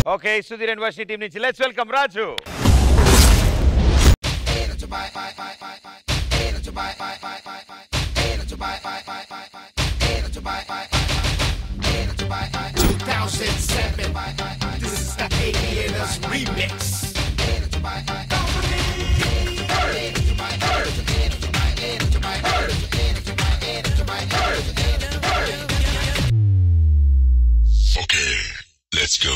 Okay Sudheer university team నుంచి let's welcome Raju This is the Alieners remix. Okay, let's go.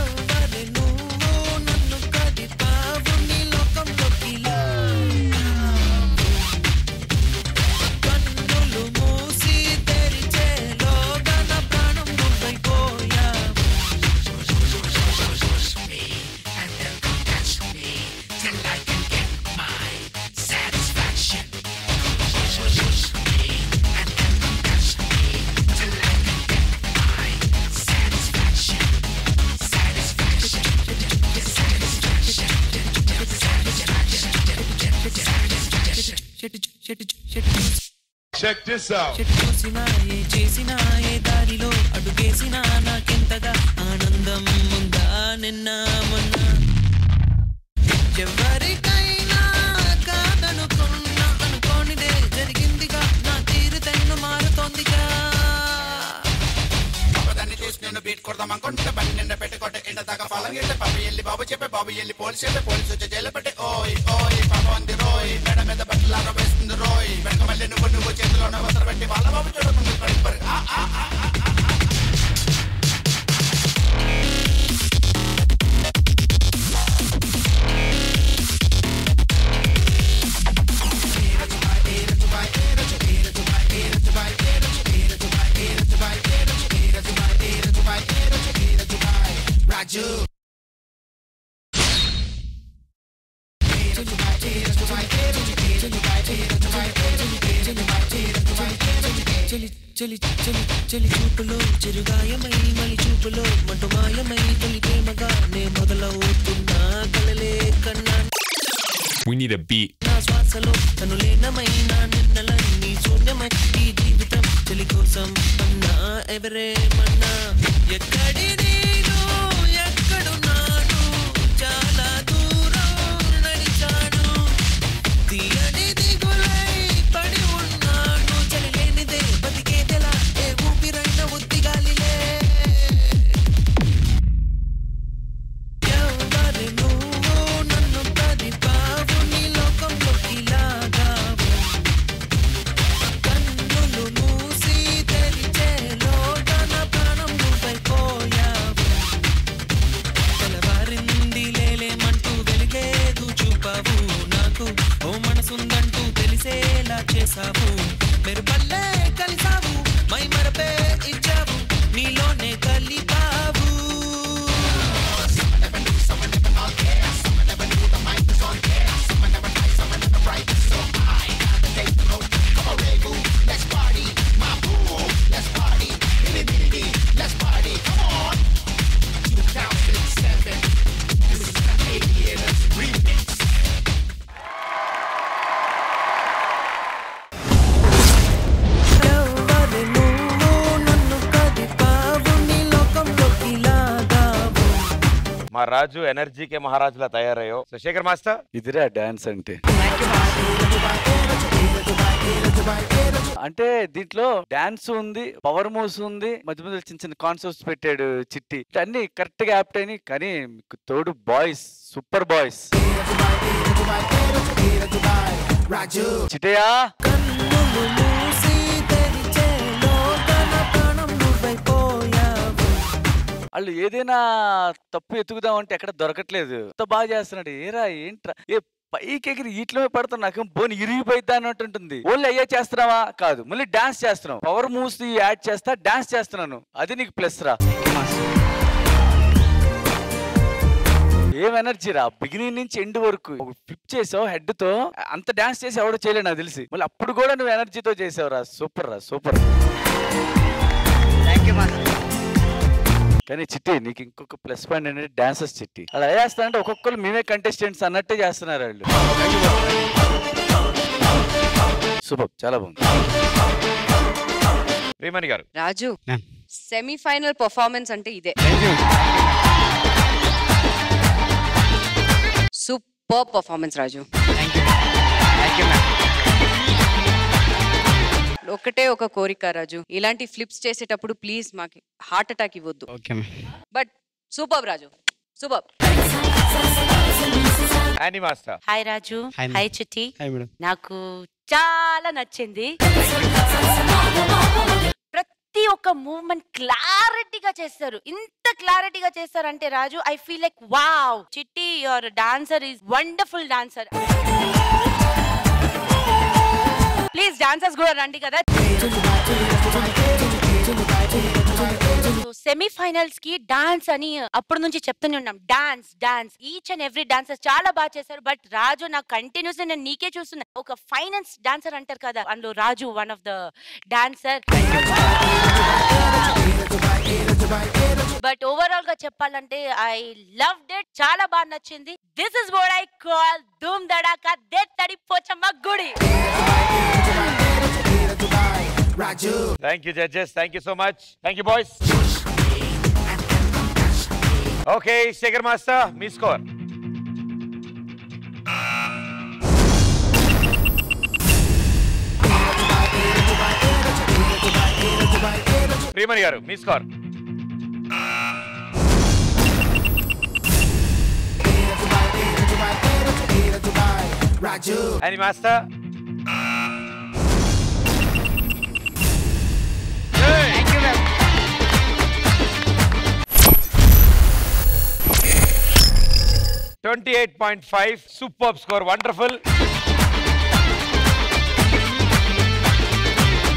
Check this out. చూసినాయే చేసినాయే దారిలో అడుగేసినా నాకెంతగా ఆనందం ఉందా నిన్న మొన్న ఎవరికైనా కాదనుకున్నా అనుకోనిదే జరిగిందిగా నా తీరు తెన్ను మారుతోందిగా దాన్ని చూసి నేను బీట్ కొడదాం అనుకుంటే బండి నిండా పెట్టుకోటే ఎండ దాకా ఫలం ఏంటి బాబు వెళ్ళి బాబు చెప్పే బాబు వెళ్ళి పోలీసు చెప్పే పోలీసు వచ్చి జైలు పెట్టి ఓయ్ ఓయ్ పాప ఉంది రోయ్ మెడ మీద బట్టలు ఆరో వేస్తుంది రోయ్ వెనక మళ్ళీ నువ్వు నువ్వు చేతిలోనే వసర పెట్టి వాళ్ళ బాబు చూడకుండా పడి ఆ ఆ ఆ ఆ, ఆ Raju. చలి చలి చలి చలి చూపులో చిరుగాయమై మలి చూపులో మంటు మాయమై తొలి ప్రేమగా నే మొదలవుతున్నా కలలే కన్నా We need a beat. నా శ్వాసలో తను లేనమైన నిన్నలన్నీ శూన్యమై ఈ జీవితం చెలి కోసం అన్నా ఎవరేమన్నా ఎక్కడి నేను ఎక్కడున్నాను చాలా దూరం నడిచాను తీయని దిగులై పడి ఉన్నాను చలి లేనిదే బతికేదెలా ఏ ఊపిరైన ఉద్దిగాలిలే ఎవరి నువ్వు నన్ను ప్రతిపావు నీ లోకంలోకి లాగావు కన్నులు మూసి తెరిచే లోటన ప్రాణం నువ్వైపోయావు తెల్లవారింది లేలేమంటూ వెలిగేదు చూపావు నాకు ఓ మనసుందంటూ తెలిసేలా చేసావు మెరుపల్లే కలిసావు మై మరపే ఇచ్చావు నీలోనే కలిపావు ఎవరి నువ్వు నన్ను కదిపావు నీ లోకంలోకి లాగావు మా రాజు ఎనర్జీకే మహారాజులా తయారయ్యో సో శేఖర్ మాస్టర్ ఇదిరా డాన్స్ అంటే అంటే దీంట్లో డాన్స్ ఉంది పవర్ మూవ్స్ ఉంది మధ్య మధ్యలో చిన్న చిన్న కాన్సెప్ట్స్ పెట్టాడు చిట్టి అన్ని కరెక్ట్ గా యాప్ట్ అయినాయి కానీ మీకు తోడు బాయ్స్ సూపర్ బాయ్స్ చిటయా కన్నులు మూసి తెరిచే లోకన ప్రాణం నువ్వైపోయావు వాళ్ళు ఏదైనా తప్పు ఎత్తుకుదామంటే ఎక్కడ దొరకట్లేదు ఎంత బాగా చేస్తున్నాడు ఏరా ఏంట్రా ఏ పైకి ఎగిరి ఈట్లోనే పడుతున్నా నాకేం బోని ఇరిగిపోయిద్దా అన్నట్టుంటుంది ఓన్లీ అయ్యే చేస్తున్నావా కాదు మళ్ళీ డాన్స్ చేస్తున్నావు పవర్ మూవ్స్ యాడ్ చేస్తా డాన్స్ చేస్తున్నాను అది నీకు ప్లస్ రా ఏం ఎనర్జీ రా బిగినింగ్ నుంచి ఎండ్ వరకు ఫ్లిప్ చేసావు హెడ్ తో అంత డాన్స్ చేసి ఎవడో చేయలేదు నాకు తెలిసి మళ్ళీ అప్పుడు కూడా నువ్వు ఎనర్జీతో చేసావు రా సూపర్ రా సూపర్ కానీ చిట్టి నీకు ఇంకొక ప్లస్ పాయింట్ ఏంటంటే డాన్సర్స్ చిట్టి అలా చేస్తానంటే ఒక్కొక్కరు మేమే కంటెస్టెంట్స్ అన్నట్టే చేస్తున్నారు వాళ్ళు సూపర్ చాలా బాగుంది ప్రియమణి గారు రాజు సెమీఫైనల్ పర్ఫార్మెన్స్ అంటే ఇదే super performance Raju thank you thank you ma'am ఒకటే ఒక కోరిక రాజు ఇలాంటి ఫ్లిప్స్ చేసేటప్పుడు ప్లీజ్ మాకు హార్ట్ అటాక్ ఇవ్వద్దు okay ma'am but super Raju super Annie master hi Raju Hi, ma'am. Hi Chitti hi madam నాకు చాలా నచ్చింది ప్రతి ఒక్క మూవ్మెంట్ క్లారిటీగా చేస్తారు ఇంత క్లారిటీగా చేస్తారంటే Raju I feel like wow Chitti your dancer is wonderful dancer please dancers కూడా రండి కదా సెమీఫైనల్స్ కి డాన్స్ అని అప్పటి నుంచి చెప్తూనే ఉన్నాం dance dance each and every dancer చాలా బాగా చేశారు బట్ రాజు నాకు కంటిన్యూస్ నేను నీకే చూస్తున్నా ఒక ఫైనాన్స్ డాన్సర్ అంటారు కదా అందులో Raju one of the dancer but overall గా చెప్పాలంటే ఐ లవ్ డెట్ చాలా బాగా నచ్చింది this is what I call ధూమ్ దడాకా దే తడి పోచమ్మ గుడి thank you judges thank you so much thank you boys okay Shekhar master మీ స్కోర్ ప్రియమణి గారు మీ స్కోర్ అని master thank you ma'am twenty eight point five super score wonderful